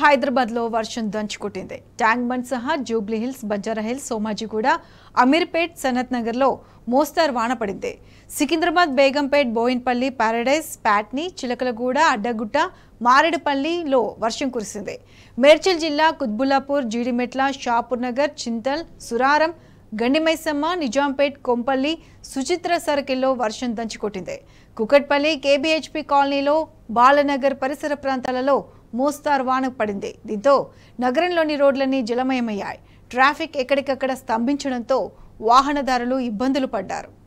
హైదరాబాద్లో వర్షం దంచుకొట్టింది ట్యాంక్ బండ్ సహా Jubilee Hills Banjara Hills Somajiguda Ameerpet Sanath నగర్లో మోస్తారు వాన పడింది సికింద్రాబాద్ బేగంపేట్ బోయిన్పల్లి పారడైజ్ ప్యాట్ని చిలకలగూడ అడ్డగుట్ట మారేడుపల్లిలో వర్షం కురిసింది మేడ్చల్ జిల్లా కుత్బుల్లాపూర్ జీడిమెట్ల షాపూర్ నగర్ చింతల్ సురారం గండిమైసమ్మ నిజాంపేట్ కొంపల్లి సుచిత్ర సర్కిల్లో వర్షం దంచుకొట్టింది కుకట్పల్లి కేబీహెచ్పి కాలనీలో బాలనగర్ పరిసర ప్రాంతాలలో మోస్తారు వాన పడింది దీంతో నగరంలోని రోడ్లన్నీ జలమయమయ్యాయి ట్రాఫిక్ ఎక్కడికక్కడ స్తంభించడంతో వాహనదారులు ఇబ్బందులు పడ్డారు